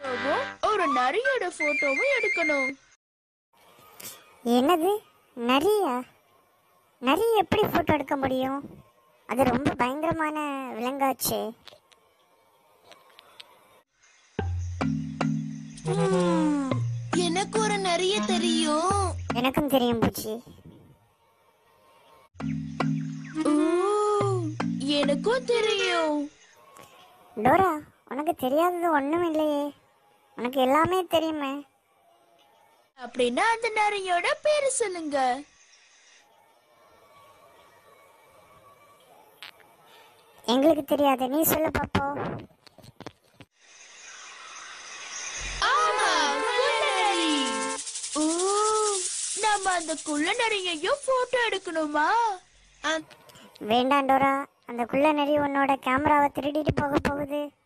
ஒரு நரியோட போட்டோவும் எடுக்கணும் என்னது நரியா நரி எப்படி ஃபோட்டோ எடுக்க முடியும் அது ரொம்ப பயங்கரமான விலங்காச்சே ம், எனக்கு ஒரு நரிய தெரியும் எனக்கும் தெரியும் பூச்சி ஊ, எனக்கும் தெரியும் டோரா உனக்கு தெரியாதது ஒன்றும் இல்லையே உனக்கு எல்லாமே தெரியுமே அப்படின்னா அந்த நரியோட பேரு சொல்லுங்க எங்களுக்கு தெரியாது நீ சொல்லு பாப்போ ஆமா குள்ளநரி ஓ நம்ம அந்த குள்ள நரியையும் போட்டோ எடுக்கணுமா அ- வேண்டாம் டோரா அந்த குள்ள நரி உன்னோட கேமராவை திருடிட்டு போக போகுது